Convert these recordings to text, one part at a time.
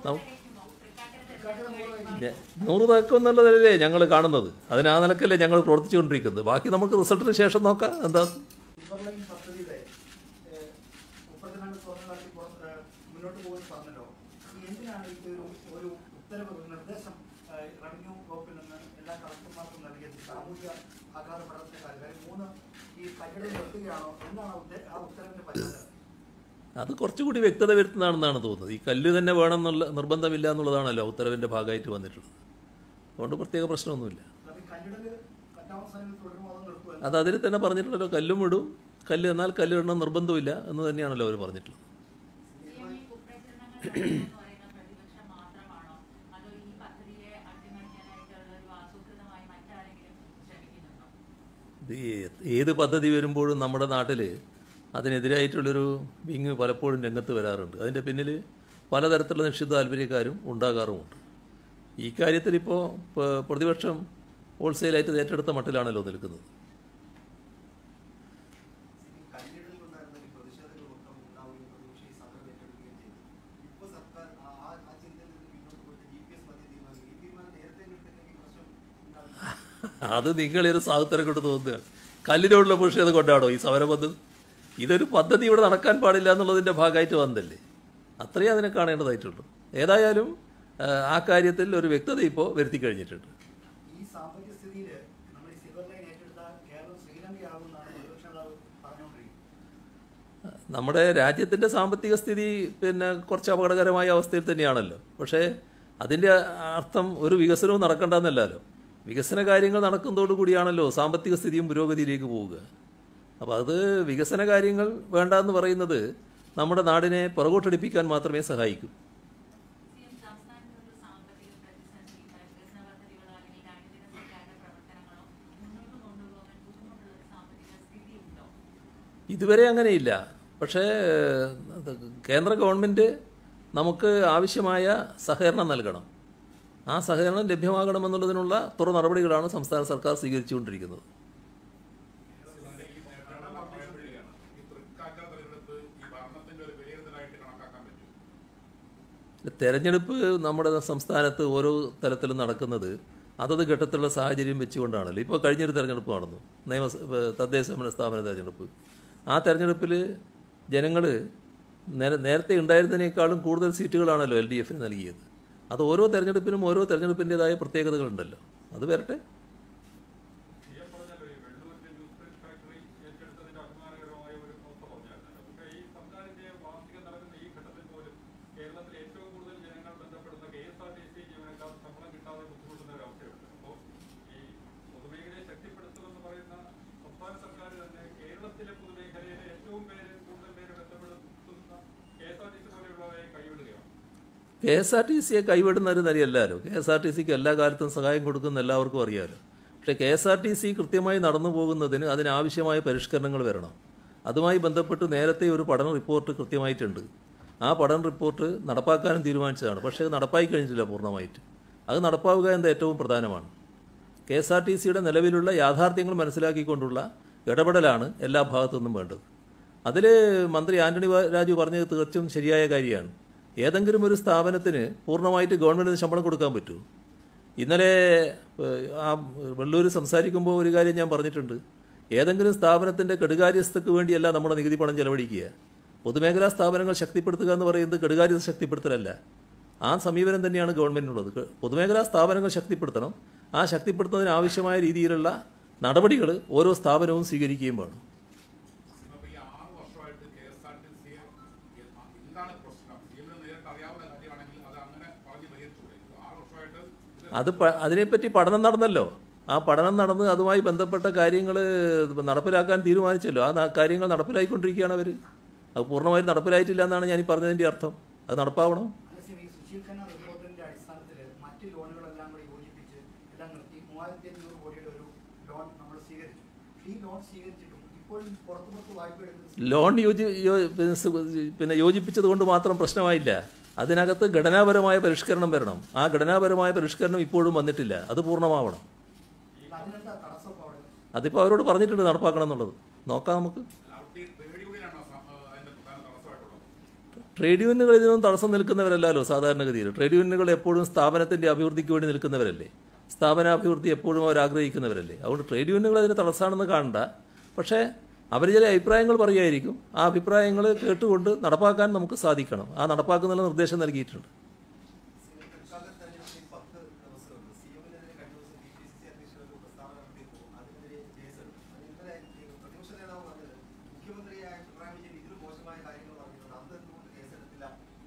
നം- ഞ- നൂറ് തേക്കെന്നുള്ളതല്ലേ ഞങ്ങൾ കാണുന്നത് അതിന് ആ നിലക്കല്ലേ ഞങ്ങൾ പ്രവർത്തിച്ചുകൊണ്ടിരിക്കുന്നത് ബാക്കി നമുക്ക് റിസൾട്ടിന് ശേഷം നോക്കാം എന്താ സിൽവർ ലൈൻ പദ്ധതിയുടെ ഏഹ്, മുപ്പത്തിരണ്ട് സ്വർണ്ണം നടത്തി പുറത്ത് ഏഹ്, മുന്നോട്ട് പോകുമെന്ന് പറഞ്ഞല്ലോ ഈ എന്തിനാണ് ഇത് ഒരു ഒരു ഉത്തരവ് ഒരു നിർദ്ദേശം ഏഹ്, റവന്യൂ വകുപ്പിൽ നിന്ന് എല്ലാ കളക്ടർമാർക്കും നൽകിയത് സാമൂഹ്യ ആഘാത പഠനത്തിന്റെ കാര്യം കാര്യം മൂന്ന് ഈ കല്ലിടൽ നിർത്തുകയാണോ എന്നാണ് ആ ഉദ്ദേ- ആ ഉത്തരവിന്റെ പദ്ധതി അത് കുറച്ചുകൂടി വ്യക്തത വരുത്തുന്നതാണെന്നാണ് തോന്നുന്നത് ഈ കല്ല് തന്നെ വേണം എന്നുള്ള നിർബന്ധമില്ല എന്നുള്ളതാണല്ലോ ഉത്തരവിൻ്റെ ഭാഗമായിട്ട് വന്നിട്ടുള്ളത് അതുകൊണ്ട് പ്രത്യേക പ്രശ്നമൊന്നുമില്ല അപ്പൊ ഈ കല്ലിടൽ കറ്റാവസാനങ്ങൾ തുടരുമോ അതോ നിർത്തുമോ അത് അതിൽ തന്നെ പറഞ്ഞിട്ടുള്ളല്ലോ കല്ലും ഇടും കല്ല് എന്നാൽ കല്ലിടണം നിർബന്ധമില്ല എന്ന് തന്നെയാണല്ലോ അവർ പറഞ്ഞിട്ടുള്ളത് CM ഈ കുപ്രചരണങ്ങൾ എന്ന് പറയുന്ന പ്രതിപക്ഷം മാത്രമാണോ അതോ ഈ പദ്ധതിയെ അട്ടിമറിക്കാനായിട്ടുള്ള ഒരു ആസൂത്രിതമായി മറ്റാരെങ്കിലും ശ്രമിക്കുന്നുണ്ടോ ഇത് ഏത് പദ്ധതി വരുമ്പോഴും നമ്മുടെ നാട്ടിൽ അതിനെതിരായിട്ടുള്ളൊരു വിങ് പലപ്പോഴും രംഗത്ത് വരാറുണ്ട് അതിൻ്റെ പിന്നിൽ പലതരത്തിലുള്ള നിശ്ചിത താല്പര്യക്കാരും ഉണ്ടാകാറുമുണ്ട് ഈ കാര്യത്തിൽ ഇപ്പോൾ പ്രതിപക്ഷം ഹോൾസെയിലായിട്ട് ഇത് ഏറ്റെടുത്ത മട്ടിലാണല്ലോ നിൽക്കുന്നത് കല്ലിടലുണ്ടായിരുന്ന ഈ പ്രതിഷേധങ്ങളൊക്കെ ഉണ്ടാവുകയും പ്രതിപക്ഷം ഈ സമരം ഏറ്റെടുക്കുകയും ചെയ്തു ഇപ്പോൾ സർക്കാർ ആ ആ- ആ ചിന്തയിൽ നിന്ന് മുന്നോട്ട് പോയിട്ട് ജി പി എസ് പദ്ധതി തീരുമാനിക്കും ഈ തീരുമാനം നേരത്തെ കിട്ടില്ലെങ്കിൽ പ്രശ്നം ഉണ്ടാവില്ല അത് നിങ്ങളൊരു സാഹചര്യം കൊണ്ട് തോന്നുകയാണ് കല്ലിനോടുള്ള പ്രതിഷേധം കൊണ്ടാണോ ഈ സമരബദ്ധം ഇതൊരു പദ്ധതി ഇവിടെ നടക്കാൻ പാടില്ല എന്നുള്ളതിൻ്റെ ഭാഗമായിട്ട് വന്നല്ലേ അത്രയും അതിനെ കാണേണ്ടതായിട്ടുള്ളൂ ഏതായാലും ആ, ആ കാര്യത്തിൽ ഒരു വ്യക്തത ഇപ്പോൾ വരുത്തി കഴിഞ്ഞിട്ടുണ്ട് ഈ സാമ്പത്തിക സ്ഥിതിയിൽ നമ്മൾ ഈ സിൽവർ ലൈൻ ഏറ്റെടുത്താൽ കേരളം ശ്രീലങ്കയാകുമെന്നാണ് പ്രതിപക്ഷ നേതാവ് പറഞ്ഞുകൊണ്ടിരിക്കുന്നത് നമ്മുടെ രാജ്യത്തിൻ്റെ സാമ്പത്തിക സ്ഥിതി പിന്നെ കുറച്ച് അപകടകരമായ അവസ്ഥയിൽ തന്നെയാണല്ലോ പക്ഷേ അതിൻ്റെ അർത്ഥം ഒരു വികസനവും നടക്കണ്ടെന്നല്ലല്ലോ വികസന കാര്യങ്ങൾ നടക്കുന്നതോടുകൂടിയാണല്ലോ സാമ്പത്തിക സ്ഥിതിയും പുരോഗതിയിലേക്ക് പോവുക അപ്പോൾ അത് വികസന കാര്യങ്ങൾ വേണ്ടെന്ന് പറയുന്നത് നമ്മുടെ നാടിനെ പുറകോട്ടടിപ്പിക്കാൻ മാത്രമേ സഹായിക്കൂ CM സംസ്ഥാനത്തുള്ള സാമ്പത്തിക പ്രതിസന്ധി വികസന പദ്ധതികളോ അല്ലെങ്കിൽ ദൈനംദിന സർക്കാരിന്റെ പ്രവർത്തനങ്ങളോ മുന്നോട്ട് കൊണ്ടുപോകാൻ ബുദ്ധിമുട്ടുള്ള ഒരു സാമ്പത്തിക സ്ഥിതി ഉണ്ടോ ഇതുവരെ അങ്ങനെയില്ല പക്ഷേ അത് കേന്ദ്ര ഗവൺമെൻറ് നമുക്ക് ആവശ്യമായ സഹകരണം നൽകണം ആ സഹകരണം ലഭ്യമാകണമെന്നുള്ളതിനുള്ള തുറ നടപടികളാണ് സംസ്ഥാന സർക്കാർ സ്വീകരിച്ചുകൊണ്ടിരിക്കുന്നത് ഈ തൃക്കാക്കര തെരഞ്ഞെടുപ്പ് ഈ ഭരണത്തിന്റെ ഒരു വിലയിരുത്തലായിട്ട് കണക്കാക്കാൻ പറ്റും തെരഞ്ഞെടുപ്പ് നമ്മുടെ സംസ്ഥാനത്ത് ഓരോ തലത്തിലും നടക്കുന്നത് അതത് ഘട്ടത്തിലുള്ള സാഹചര്യം വെച്ചുകൊണ്ടാണല്ലോ ഇപ്പോൾ കഴിഞ്ഞൊരു തെരഞ്ഞെടുപ്പ് നടന്നു നിയമ തദ്ദേശ ഭരണ സ്ഥാപന തെരഞ്ഞെടുപ്പ് ആ തെരഞ്ഞെടുപ്പിൽ ജനങ്ങൾ നേരത്തെ ഉണ്ടായിരുന്നതിനേക്കാളും കൂടുതൽ സീറ്റുകളാണല്ലോ എൽ ഡി എഫിന് നൽകിയത് അത് ഓരോ തെരഞ്ഞെടുപ്പിനും ഓരോ തെരഞ്ഞെടുപ്പിൻ്റെതായ പ്രത്യേകതകളുണ്ടല്ലോ അത് വരട്ടെ ചെയ്യപ്പെടുന്നല്ലോ ഈ വെള്ളൂരിന്റെ ന്യൂസ് പ്രിന്റ് ഫാക്ടറി ഏറ്റെടുത്തതിന്റെ അഭിമാനകരമായ ഒരു അവസ്ഥ പറഞ്ഞായിരുന്നു പക്ഷേ ഈ സർക്കാരിന്റെ വാർഷികം നടക്കുന്ന ഈ ഘട്ടത്തിൽ പോലും കേരളത്തിൽ ഏറ്റവും കൂടുതൽ ജനങ്ങൾ ബന്ധപ്പെടുന്ന K S R T C ജീവനക്കാർ ശമ്പളം കിട്ടാതെ ബുദ്ധിമുട്ടുന്ന ഒരു അവസ്ഥയുണ്ട് അപ്പോൾ ഈ പൊതുമേഖലയെ ശക്തിപ്പെടുത്തുമെന്ന് പറയുന്ന സംസ്ഥാന സർക്കാർ തന്നെ കേരളത്തിലെ പൊതുമേഖലയിലെ ഏറ്റവും പേര് കൂടുതൽ പേര് ബന്ധപ്പെടുത്തുന്ന K S R T C പോലെയുള്ളവരെ കൈവിടുകയാണ് കെ എസ് ആർ ടി സിയെ കൈവിടുന്ന ഒരു നിലയല്ലല്ലോ കെ എസ് ആർ ടി സിക്ക് എല്ലാ കാലത്തും സഹായം കൊടുക്കുന്ന എല്ലാവർക്കും അറിയാമല്ലോ പക്ഷേ K S R T C കൃത്യമായി നടന്നു പോകുന്നതിന് അതിനാവശ്യമായ പരിഷ്കരണങ്ങൾ വരണം അതുമായി ബന്ധപ്പെട്ട് നേരത്തെ ഒരു പഠന റിപ്പോർട്ട് കൃത്യമായിട്ടുണ്ട് ആ പഠന റിപ്പോർട്ട് നടപ്പാക്കാനും തീരുമാനിച്ചതാണ് പക്ഷേ അത് നടപ്പായി കഴിഞ്ഞിട്ടില്ല പൂർണ്ണമായിട്ട് അത് നടപ്പാവുക എന്നത് ഏറ്റവും പ്രധാനമാണ് കെ എസ് ആർ ടി സിയുടെ നിലവിലുള്ള യാഥാർത്ഥ്യങ്ങൾ മനസ്സിലാക്കിക്കൊണ്ടുള്ള ഇടപെടലാണ് എല്ലാ ഭാഗത്തു നിന്നും വേണ്ടത് അതിൽ മന്ത്രി ആന്റണി വാ- രാജു പറഞ്ഞത് തീർച്ചയായും ശരിയായ കാര്യമാണ് ഏതെങ്കിലും ഒരു സ്ഥാപനത്തിന് പൂർണ്ണമായിട്ട് ഗവൺമെൻറ്റിന് ശമ്പളം കൊടുക്കാൻ പറ്റുമോ ഇന്നലെ ഏഹ്, ആ വെള്ളൂർ സംസാരിക്കുമ്പോൾ ഒരു കാര്യം ഞാൻ പറഞ്ഞിട്ടുണ്ട് ഏതെങ്കിലും സ്ഥാപനത്തിൻ്റെ കെടുകാര്യസ്ഥക്ക് വേണ്ടിയല്ല നമ്മുടെ നികുതി പണം ചെലവഴിക്കുക പൊതുമേഖലാ സ്ഥാപനങ്ങൾ ശക്തിപ്പെടുത്തുക എന്ന് പറയുന്നത് കെടുകാര്യസ്ഥ ശക്തിപ്പെടുത്തലല്ല ആ സമീപനം തന്നെയാണ് ഗവൺമെൻറ്റിനുള്ളത് ക- പൊതുമേഖലാ സ്ഥാപനങ്ങൾ ശക്തിപ്പെടുത്തണം ആ ശക്തിപ്പെടുത്തുന്നതിന് ആവശ്യമായ രീതിയിലുള്ള നടപടികൾ ഓരോ സ്ഥാപനവും സ്വീകരിക്കുകയും വേണം അപ്പോൾ ഈ ആറ് വർഷമായിട്ട് K S R T C എന്താണ് പ്രശ്നം സിഎമ്മിന് നേരിട്ട് അറിയാവുന്ന കാര്യമാണെങ്കിൽ അത് അങ്ങനെ പറഞ്ഞ് പരിഹരിച്ചൂടെ ഇത് ആറ് വർഷമായിട്ട് ഇത് അത് പ- അതിനെപ്പറ്റി പഠനം നടന്നല്ലോ ആ പഠനം നടന്ന് അതുമായി ബന്ധപ്പെട്ട കാര്യങ്ങൾ നടപ്പിലാക്കാൻ തീരുമാനിച്ചല്ലോ ആ ന- കാര്യങ്ങൾ നടപ്പിലായിക്കൊണ്ടിരിക്കുകയാണ് അവർ അത് പൂർണ്ണമായും നടപ്പിലായിട്ടില്ല എന്നാണ് ഞാൻ ഈ പറഞ്ഞതിൻ്റെ അർത്ഥം അത് നടപ്പാവണം അതേസമയം ഈ സുശീൽ ഖന്ന റിപ്പോർട്ടിന്റെ അടിസ്ഥാനത്തിൽ മറ്റ് ലോണുകളെല്ലാം കൂടി യോജിപ്പിച്ച് എല്ലാം നിർത്തി മൂവായിരത്തി അഞ്ഞൂറ് കോടിയുടെ ഒരു ലോൺ നമ്മൾ സ്വീകരിച്ചു ഈ ലോൺ സ്വീകരിച്ചിട്ടും ഇപ്പോഴും പുറത്തു പുറത്ത് വായ്പ എടുക്കുന്നത് ലോൺ യോജി യോ- പിന്നെ സ് പിന്നെ യോജിപ്പിച്ചത് കൊണ്ട് മാത്രം പ്രശ്നമായില്ല അതിനകത്ത് ഘടനാപരമായ പരിഷ്കരണം വരണം ആ ഘടനാപരമായ പരിഷ്കരണം ഇപ്പോഴും വന്നിട്ടില്ല അത് പൂർണ്ണമാവണം അതിനെന്താ തടസ്സം ഇപ്പോൾ അവിടെ അതിപ്പോൾ അവരോട് പറഞ്ഞിട്ടുണ്ട് നടപ്പാക്കണം എന്നുള്ളത് നോക്കാം നമുക്ക് അവിടുത്തെ ഈ ട്രേഡ് യൂണിയനാണ് സ- ആ, അതിന്റെ പ്രധാന തടസ്സമായിട്ടുള്ളത് ട്രേഡ് യൂണിയനുകൾ ഇതിനൊന്നും തടസ്സം നിൽക്കുന്നവരല്ലല്ലോ സാധാരണഗതിയിൽ ട്രേഡ് യൂണിയനുകൾ എപ്പോഴും സ്ഥാപനത്തിൻ്റെ അഭിവൃദ്ധിക്ക് വേണ്ടി നിൽക്കുന്നവരല്ലേ സ്ഥാപനാഭിവൃദ്ധി എപ്പോഴും അവർ ആഗ്രഹിക്കുന്നവരല്ലേ അതുകൊണ്ട് ട്രേഡ് യൂണിയനുകൾ അതിന് തടസ്സമാണെന്ന് കാണണ്ട പക്ഷേ അവർ ചില അഭിപ്രായങ്ങൾ പറയുമായിരിക്കും ആ അഭിപ്രായങ്ങൾ കേട്ടുകൊണ്ട് നടപ്പാക്കാൻ നമുക്ക് സാധിക്കണം ആ നടപ്പാക്കുന്നതിന് നിർദ്ദേശം നൽകിയിട്ടുണ്ട് തൃക്കാക്കര തെരഞ്ഞെടുപ്പിൽ പത്ത് ദിവസമുണ്ട് സി എമ്മിനെതിരെ കഴിഞ്ഞ ദിവസം ഡി പി സി സി അധ്യക്ഷൻ ഒരു പ്രസ്താവന നടത്തിയപ്പോൾ അതിനെതിരെ കേസെടുത്തു അത് ഇന്നലെ ഈ പ്രതിപക്ഷ നേതാവ് പറഞ്ഞത് മുഖ്യമന്ത്രിയായ പിണറായി വിജയൻ ഇതിലും മോശമായ കാര്യങ്ങൾ പറഞ്ഞിട്ടുണ്ട് അന്ന് എന്തുകൊണ്ട് കേസെടുത്തില്ല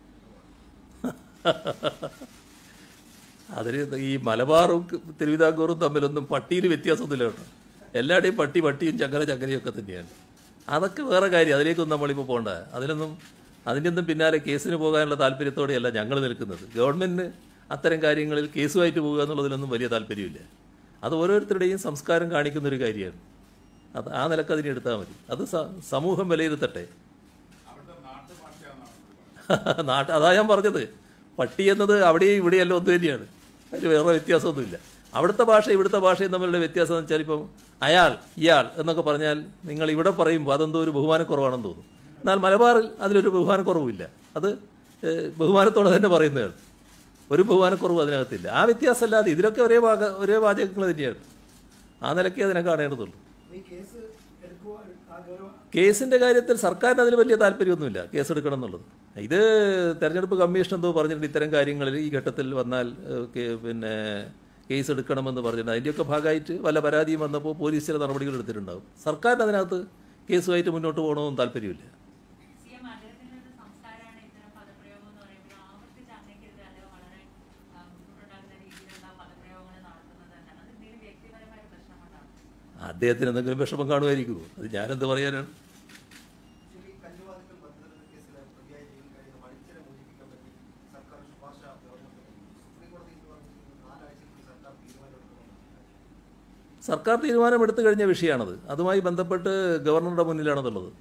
അതിന് ഈ മലബാറും തിരുവിതാംകൂറും തമ്മിലൊന്നും പട്ടിയിൽ വ്യത്യാസമൊന്നുമില്ല കേട്ടോ എല്ലാവരുടെയും പട്ടി പട്ടിയും ചങ്ങല ചങ്ങലയും ഒക്കെ തന്നെയാണ് അതൊക്കെ വേറെ കാര്യം അതിലേക്കൊന്നും നമ്മളിപ്പോൾ പോകണ്ട അതിലൊന്നും അതിൻ്റെ ഒന്നും പിന്നാലെ കേസിന് പോകാനുള്ള താല്പര്യത്തോടെയല്ല ഞങ്ങൾ നിൽക്കുന്നത് ഗവൺമെൻറ്റിന് അത്തരം കാര്യങ്ങളിൽ കേസുമായിട്ട് പോകുക എന്നുള്ളതിലൊന്നും വലിയ താല്പര്യമില്ല അത് ഓരോരുത്തരുടെയും സംസ്കാരം കാണിക്കുന്ന ഒരു കാര്യമാണ് അത് ആ നിലക്ക് അതിനെ എടുത്താൽ മതി അത് സ- സമൂഹം വിലയിരുത്തട്ടെ അവിടുത്തെ നാട്ടുഭാഷയാണെന്നാണ് നാട്ട് അതാ ഞാൻ പറഞ്ഞത് പട്ടി എന്നത് അവിടെയും ഇവിടെയെല്ലാം ഒന്ന് തന്നെയാണ് അതിന് വേറെ വ്യത്യാസമൊന്നുമില്ല അവിടുത്തെ ഭാഷ ഇവിടുത്തെ ഭാഷയും തമ്മിലുള്ള വ്യത്യാസം എന്ന് വെച്ചാൽ ഇപ്പം അയാൾ ഇയാൾ എന്നൊക്കെ പറഞ്ഞാൽ നിങ്ങൾ ഇവിടെ പറയുമ്പോൾ അതെന്തോ ഒരു ബഹുമാനക്കുറവാണെന്ന് തോന്നും എന്നാൽ മലബാറിൽ അതിലൊരു ബഹുമാനക്കുറവുമില്ല അത് ഏഹ്, ബഹുമാനത്തോടെ തന്നെ പറയുന്നതാണ് ഒരു ബഹുമാനക്കുറവ് അതിനകത്തില്ല ആ വ്യത്യാസമല്ലാതെ ഇതിലൊക്കെ ഒരേ വാക ഒരേ വാചകങ്ങൾ തന്നെയാണ് ആ നിലയ്ക്ക് അതിനെ കാണേണ്ടതുള്ളൂ ഈ കേസ് എടുക്കുക ആ ഗൗരവം കേസിന്റെ കാര്യത്തിൽ സർക്കാരിന് അതിൽ വലിയ താല്പര്യമൊന്നുമില്ല കേസ് എടുക്കണം എന്നുള്ളത് ഇത് തെരഞ്ഞെടുപ്പ് കമ്മീഷൻ എന്തോ പറഞ്ഞിട്ടുണ്ട് ഇത്തരം കാര്യങ്ങളിൽ ഈ ഘട്ടത്തിൽ വന്നാൽ ഏഹ്, കേ- പിന്നെ കേസ് എടുക്കണമെന്ന് പറഞ്ഞിട്ടുണ്ട് അതിൻ്റെയൊക്കെ ഭാഗമായിട്ട് വല്ല പരാതിയും വന്നപ്പോൾ പോലീസ് ചില നടപടികൾ എടുത്തിട്ടുണ്ടാവും സർക്കാരിന് അതിനകത്ത് കേസുമായിട്ട് മുന്നോട്ട് പോകണമെന്നും താല്പര്യമില്ല സി എം അദ്ദേഹത്തിന്റെ ഒരു സംസ്കാരമാണ് ഇത്തരം പദപ്രയോഗം എന്ന് പറയുമ്പോൾ ആവർത്തിച്ച് അങ്ങേക്കെതിരെ അദ്ദേഹം വളരെ ആ, ബുദ്ധിമുട്ടുണ്ടാകുന്ന രീതിയിലുള്ള പദപ്രയോഗങ്ങൾ നടത്തുന്നത് തന്നെയാണ് അത് എന്തെങ്കിലും വ്യക്തിപരമായ പ്രശ്നമുണ്ടാകും അദ്ദേഹത്തിന് എന്തെങ്കിലും വിഷമം കാണുമായിരിക്കുമോ അത് ഞാനെന്ത് പറയാനാണ് ശരി കല്ലുവാതിക്കൽ മദ്യനിർത്തൽ കേസിലെ പ്രതിയായി ജയിലിൽ കഴിയുന്ന മണിച്ചനെ മോചിപ്പിക്കാൻ പറ്റി സർക്കാർ ശുപാർശ ഗവൺമെന്റ് സുപ്രീം കോടതി ഇന്ന് പറഞ്ഞിരിക്കുന്നത് നാലാഴ്ചയ്ക്കുള്ളിൽ സർക്കാർ തീരുമാനമെടുക്കണം സർക്കാർ തീരുമാനമെടുത്തു കഴിഞ്ഞ വിഷയമാണത് അതുമായി ബന്ധപ്പെട്ട് ഗവർണറുടെ മുന്നിലാണെന്നുള്ളത്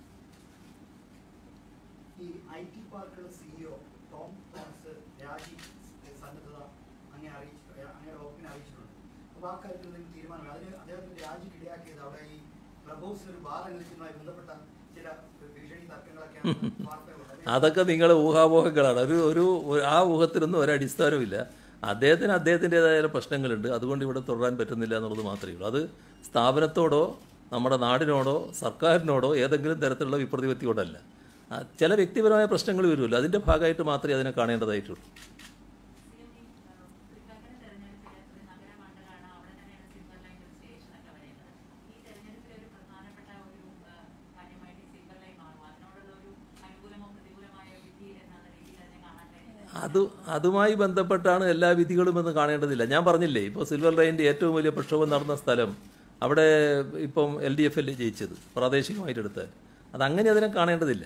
ഈ ഐ ടി പാർക്കുകളുടെ സിഇഒ ടോം തോമസ് രാജി സന്നദ്ധത അങ്ങനെ അറിയിച്ചു അങ്ങയുടെ വകുപ്പിനെ അറിയിച്ചിട്ടുണ്ട് അപ്പോൾ ആ കാര്യത്തിൽ എന്തെങ്കിലും തീരുമാനം അതിന് അദ്ദേഹത്തിന് രാജിക്ക് ഇടയാക്കിയത് അവിടെ ഈ ക്ലബ് ഹൗസിൽ ഒരു ബാർ അനുവദിക്കുന്നതുമായി ബന്ധപ്പെട്ട ചില ഭീഷണി തർക്കങ്ങളൊക്കെയാണ് വാർത്തകളുണ്ട് അതൊക്കെ നിങ്ങൾ ഊഹാപോഹങ്ങളാണ് ഒരു ഒരു ഒരു- ആ ഊഹത്തിനൊന്നും ഒരടിസ്ഥാനമില്ല അദ്ദേഹത്തിന് അദ്ദേഹത്തിൻ്റെതായ പ്രശ്നങ്ങളുണ്ട് അതുകൊണ്ട് ഇവിടെ തുടരാൻ പറ്റുന്നില്ല എന്നുള്ളത് മാത്രമേ ഉള്ളൂ അത് സ്ഥാപനത്തോടോ നമ്മുടെ നാടിനോടോ സർക്കാരിനോടോ ഏതെങ്കിലും തരത്തിലുള്ള വിപ്രതിപത്തി കൊണ്ടല്ല ആ, ചില വ്യക്തിപരമായ പ്രശ്നങ്ങൾ വരുമല്ലോ അതിൻ്റെ ഭാഗമായിട്ട് മാത്രമേ അതിനെ കാണേണ്ടതായിട്ടുള്ളൂ സി എം ഈ തൃക്കാക്കര തെരഞ്ഞെടുപ്പിൽ ഒരു നഗരമണ്ഡലമാണ് അവിടെ തന്നെയാണ് സിൽവർ ലൈൻ ഒരു സ്റ്റേഷനൊക്കെ വരുന്നത് ഈ തെരഞ്ഞെടുപ്പിൽ ഒരു പ്രധാനപ്പെട്ട ഒരു ആ, കാര്യമായിട്ട് ഈ സിൽവർ ലൈൻ മാറും അതിനോടുള്ള ഒരു അനുകൂലമോ പ്രതികൂലമായ വിധി എന്നുള്ള രീതിയിൽ അതിനെ കാണാൻ കഴിയുന്നത് അത് അതുമായി ബന്ധപ്പെട്ടാണ് എല്ലാ വിധികളും എന്ന് കാണേണ്ടതില്ല ഞാൻ പറഞ്ഞില്ലേ ഇപ്പോൾ സിൽവർ ലൈനിൻ്റെ ഏറ്റവും വലിയ പ്രക്ഷോഭം നടന്ന സ്ഥലം അവിടെ ഇപ്പം എൽ ഡി എഫ് അല്ലേ ജയിച്ചത് പ്രാദേശികമായിട്ട് എടുത്താൽ അതങ്ങനെ അതിനെ കാണേണ്ടതില്ല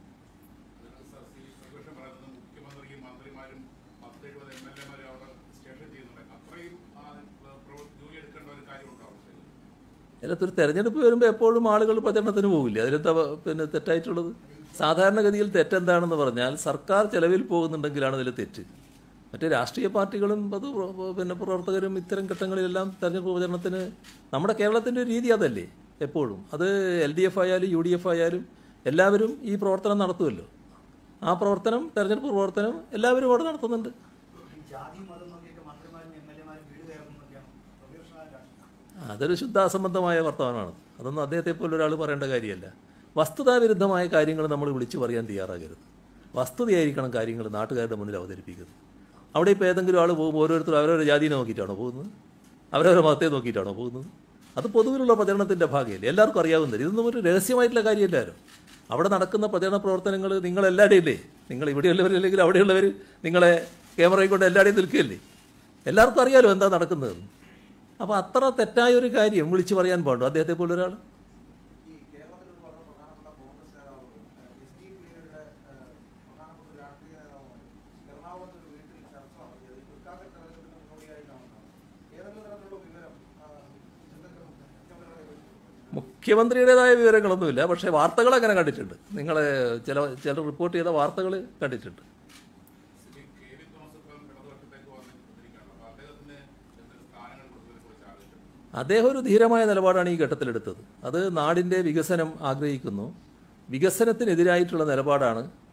സർ സി പ്രതിപക്ഷം പറയുന്നത് മുഖ്യമന്ത്രിയും മന്ത്രിമാരും പത്ത് എഴുപത് എം എൽ എമാരും അവിടെ സ്റ്റേഷൻ ചെയ്യുന്നുണ്ട് അത്രയും ആ, പ്രവൃത്തി ജോലി എടുക്കേണ്ട ഒരു കാര്യമുണ്ടോ അവിടെ അതിനകത്തൊരു തെരഞ്ഞെടുപ്പ് വരുമ്പോൾ എപ്പോഴും ആളുകൾ പ്രചരണത്തിന് പോകില്ല അതിലെന്താ പ- പിന്നെ തെറ്റായിട്ടുള്ളത് സാധാരണഗതിയിൽ തെറ്റെന്താണെന്ന് പറഞ്ഞാൽ സർക്കാർ ചെലവിൽ പോകുന്നുണ്ടെങ്കിലാണ് അതിൽ തെറ്റ് മറ്റേ രാഷ്ട്രീയ പാർട്ടികളും അത് പ്ര- പിന്നെ പ്രവർത്തകരും ഇത്തരം ഘട്ടങ്ങളിലെല്ലാം തെരഞ്ഞെടുപ്പ് പ്രചരണത്തിന് നമ്മുടെ കേരളത്തിൻ്റെ ഒരു രീതി അതല്ലേ എപ്പോഴും അത് എൽ ഡി എഫ് ആയാലും യു ഡി എഫ് ആയാലും എല്ലാവരും ഈ പ്രവർത്തനം നടത്തുമല്ലോ ആ പ്രവർത്തനം തെരഞ്ഞെടുപ്പ് പ്രവർത്തനം എല്ലാവരും അവിടെ നടത്തുന്നുണ്ട് ഈ ജാതി മതം നോക്കിയിട്ട് മന്ത്രിമാരും എം എൽ എമാരും വീട് കയറുന്നതൊക്കെയാണ് പ്രതിപക്ഷമായ രാഷ്ട്രീയം അതൊരു ശുദ്ധാസംബന്ധമായ വർത്തമാനമാണ് അതൊന്നും അദ്ദേഹത്തെ പോലെ ഒരാൾ പറയേണ്ട കാര്യമല്ല വസ്തുതാവിരുദ്ധമായ കാര്യങ്ങൾ നമ്മൾ വിളിച്ചു പറയാൻ തയ്യാറാകരുത് വസ്തുതയായിരിക്കണം കാര്യങ്ങൾ നാട്ടുകാരുടെ മുന്നിൽ അവതരിപ്പിക്കുന്നത് അവിടെ ഇപ്പോൾ ഏതെങ്കിലും ആൾ പോകുമ്പോൾ ഓരോരുത്തരും അവരവരുടെ ജാതിനെ നോക്കിയിട്ടാണോ പോകുന്നത് അവരവരുടെ മതത്തെ നോക്കിയിട്ടാണോ പോകുന്നത് അത് പൊതുവിലുള്ള പ്രചരണത്തിൻ്റെ ഭാഗമല്ലേ എല്ലാവർക്കും അറിയാവുന്നത് ഇതൊന്നും ഒരു രഹസ്യമായിട്ടുള്ള കാര്യമല്ലല്ലോ അവിടെ നടക്കുന്ന പ്രചരണ പ്രവർത്തനങ്ങൾ നിങ്ങളെല്ലാവരുടെയും ഇല്ലേ നിങ്ങൾ ഇവിടെയുള്ളവരല്ലെങ്കിൽ അവിടെയുള്ളവർ നിങ്ങളെ ക്യാമറയും കൊണ്ട് എല്ലാവരുടെയും നിൽക്കുകയല്ലേ എല്ലാവർക്കും അറിയാലോ എന്താ നടക്കുന്നത് അപ്പോൾ അത്ര തെറ്റായ ഒരു കാര്യം വിളിച്ചു പറയാൻ പാടുണ്ടോ അദ്ദേഹത്തെ പോലെ ഒരാൾ ഈ കേരളത്തിൽ ഒരു വളരെ പ്രധാനപ്പെട്ട കോൺഗ്രസ് നേതാവ് എസ് ഡി പിയുടെ പ്രധാനപ്പെട്ട ഒരു രാഷ്ട്രീയ നേതാവാണ് എറണാകുളത്ത് ഒരു വീട്ടിൽ ചർച്ച നടത്തിയത് ഈ തൃക്കാക്കര തെരഞ്ഞെടുപ്പിന് മുന്നോടിയായിട്ടാണ് ഏതെങ്കിലും തരത്തിലുള്ള വിവരം ആ, ചിന്തകൾ മുഖ്യമന്ത്രിയുടെ കയ്യിൽ മുഖ്യമന്ത്രിയുടേതായ വിവരങ്ങളൊന്നുമില്ല പക്ഷേ വാർത്തകൾ അങ്ങനെ കണ്ടിട്ടുണ്ട് നിങ്ങൾ ചില ചില റിപ്പോർട്ട് ചെയ്ത വാർത്തകൾ കണ്ടിട്ടുണ്ട് ശ്രീ കെ വി തോമസ് ഇപ്പം ഇടതുപക്ഷത്തേക്ക് വന്നിരിക്കുകയാണ് അപ്പോൾ അദ്ദേഹത്തിന് എന്തെങ്കിലും സ്ഥാനങ്ങൾ കൊടുത്തതിനെ കുറിച്ച് ആലോചിച്ചിട്ടുണ്ട് അദ്ദേഹം ഒരു ധീരമായ നിലപാടാണ് ഈ ഘട്ടത്തിലെടുത്തത് അത് നാടിൻ്റെ വികസനം ആഗ്രഹിക്കുന്നു വികസനത്തിനെതിരായിട്ടുള്ള നിലപാടാണ്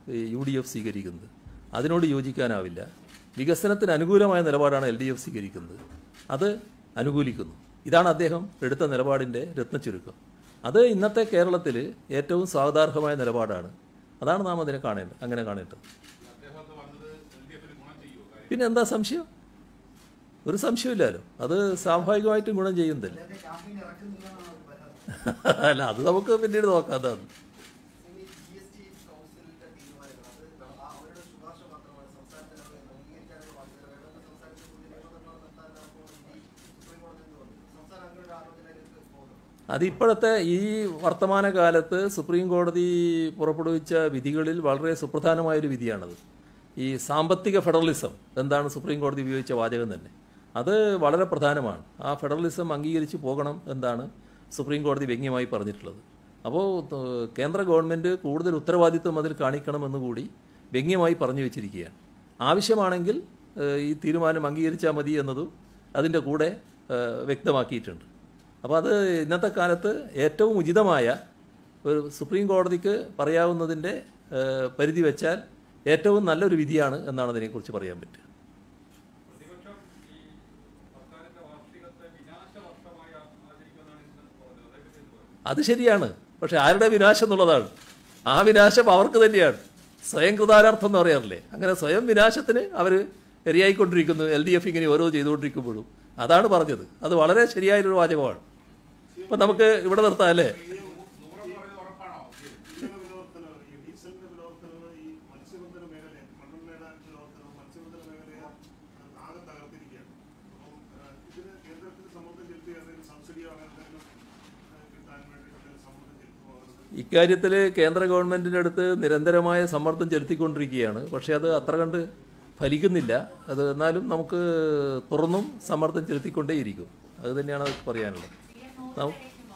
യു ഡി എഫ് സ്വീകരിക്കുന്നത് അതിനോട് യോജിക്കാനാവില്ല വികസനത്തിന് അനുകൂലമായ നിലപാടാണ് എൽ ഡി എഫ് സ്വീകരിക്കുന്നത് അത് അനുകൂലിക്കുന്നു ഇതാണ് അദ്ദേഹം എടുത്ത നിലപാടിൻ്റെ രത്നച്ചുരുക്കം അത് ഇന്നത്തെ കേരളത്തിൽ ഏറ്റവും സ്വാഗതാർഹമായ നിലപാടാണ് അതാണ് നാം അതിനെ കാണേണ്ടത് അങ്ങനെ കാണേണ്ടത് അദ്ദേഹത്തെ വന്നത് എൽ ഡി എഫിന് ഗുണം ചെയ്യുമോ കാര്യം പിന്നെ എന്താ സംശയം ഒരു സംശയമില്ലല്ലോ അത് സ്വാഭാവികമായിട്ടും ഗുണം ചെയ്യുന്നില്ല അദ്ദേഹത്തെ ക്യാമ്പിൽ ഇറക്കുന്നില്ല എന്നാണ് ഒരു പരാതി അല്ല അത് നമുക്ക് പിന്നീട് നോക്കാം അതാണ് ഇനി ജി എസ് ടി കൗൺസിലിന്റെ തീരുമാനങ്ങൾ അത് ആ അവരുടെ ശുപാർശ മാത്രമാണ് സംസ്ഥാനത്തിന് അത് അംഗീകരിക്കാനുള്ള ബാധ്യത വേണമെന്ന് സംസ്ഥാനത്തിന് പുതിയ നിയമനിർമ്മാണം നടത്താൻ അപ്പോൾ ഈ സുപ്രീം കോടതി എന്ന് പറഞ്ഞു സംസ്ഥാനം അങ്ങനെ ഒരു ആലോചനയിലേക്ക് പോകുന്നു അതിപ്പോഴത്തെ ഈ വർത്തമാനകാലത്ത് സുപ്രീം കോടതി പുറപ്പെടുവിച്ച വിധികളിൽ വളരെ സുപ്രധാനമായൊരു വിധിയാണത് ഈ സാമ്പത്തിക ഫെഡറലിസം എന്താണ് സുപ്രീം കോടതി ഉപയോഗിച്ച വാചകം തന്നെ അത് വളരെ പ്രധാനമാണ് ആ ഫെഡറലിസം അംഗീകരിച്ച് പോകണം എന്നാണ് സുപ്രീം കോടതി വ്യംഗ്യമായി പറഞ്ഞിട്ടുള്ളത് അപ്പോൾ ഏഹ്, കേന്ദ്ര ഗവൺമെൻറ് കൂടുതൽ ഉത്തരവാദിത്വം അതിൽ കാണിക്കണമെന്ന് കൂടി വ്യംഗ്യമായി പറഞ്ഞു വെച്ചിരിക്കുകയാണ് ആവശ്യമാണെങ്കിൽ ഏഹ്, ഈ തീരുമാനം അംഗീകരിച്ചാൽ മതി എന്നതും അതിൻ്റെ കൂടെ ഏഹ്, വ്യക്തമാക്കിയിട്ടുണ്ട് അപ്പോൾ അത് ഇന്നത്തെ കാലത്ത് ഏറ്റവും ഉചിതമായ ഒരു സുപ്രീം കോടതിക്ക് പറയാവുന്നതിൻ്റെ ഏഹ്, പരിധി വെച്ചാൽ ഏറ്റവും നല്ലൊരു വിധിയാണ് എന്നാണ് അതിനെക്കുറിച്ച് പറയാൻ പറ്റുക പ്രതിപക്ഷം ഈ സർക്കാരിന്റെ വാർഷികത്തെ വിനാശ വർഷമായി ആ- ആചരിക്കുമെന്നാണ് ഇന്ന് പറഞ്ഞത് അതേപ്പറ്റി എന്ത് പറയും അത് ശരിയാണ് പക്ഷെ ആരുടെ വിനാശം എന്നുള്ളതാണ് ആ വിനാശം അവർക്ക് തന്നെയാണ് സ്വയം കൃതാരാർത്ഥം എന്ന് പറയാറില്ലേ അങ്ങനെ സ്വയം വിനാശത്തിന് അവർ ഇരയായിക്കൊണ്ടിരിക്കുന്നു എൽ ഡി എഫ് ഇങ്ങനെ ഓരോ ചെയ്തുകൊണ്ടിരിക്കുമ്പോഴും അതാണ് പറഞ്ഞത് അത് വളരെ ശരിയായൊരു വാചകമാണ് അപ്പം നമുക്ക് ഇവിടെ നിർത്താം അല്ലേ നൂറെന്ന് പറയുന്നത് ഉറപ്പാണോ ഇന്ധന വിലവർദ്ധനവ്, ഈ ഡീസലിന്റെ വിലവർദ്ധനവ്, ഈ മത്സ്യബന്ധന മേഖലയെ, മണ്ണുണ്ണയുടെ വിലവർദ്ധനവ്, മത്സ്യബന്ധന മേഖലയെ ആകെ തകർത്തിരിക്കുകയാണ്. അപ്പം, ഏഹ്, ഇതിന് കേന്ദ്രത്തിന് സമ്മർദ്ദം ചെലുത്തി എന്തെങ്കിലും സബ്സിഡിയോ അങ്ങനെ എന്തെങ്കിലും ഏഹ്, കിട്ടാൻ വേണ്ടിയിട്ട് എന്തെങ്കിലും സമ്മർദ്ദം ചെലുത്തുമോ? അവർക്ക് ഇക്കാര്യത്തിൽ കേന്ദ്ര ഗവൺമെൻറ്റിൻ്റെ അടുത്ത് നിരന്തരമായ സമ്മർദ്ദം ചെലുത്തിക്കൊണ്ടിരിക്കുകയാണ് പക്ഷേ അത് അത്ര കണ്ട് ഫലിക്കുന്നില്ല അത് എന്നാലും നമുക്ക് തുറന്നും സമ്മർദ്ദം ചെലുത്തിക്കൊണ്ടേയിരിക്കും അത് തന്നെയാണ് അത് പറയാനുള്ളത് നം-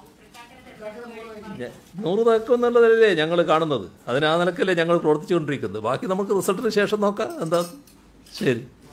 ഞ- നൂറ് തക്കം എന്നുള്ളതല്ലേ ഞങ്ങൾ കാണുന്നത് അതിന് ആ നിലക്കല്ലേ ഞങ്ങൾ പ്രവർത്തിച്ചുകൊണ്ടിരിക്കുന്നത് ബാക്കി നമുക്ക് റിസൾട്ടിന് ശേഷം നോക്കാം എന്താ ശരി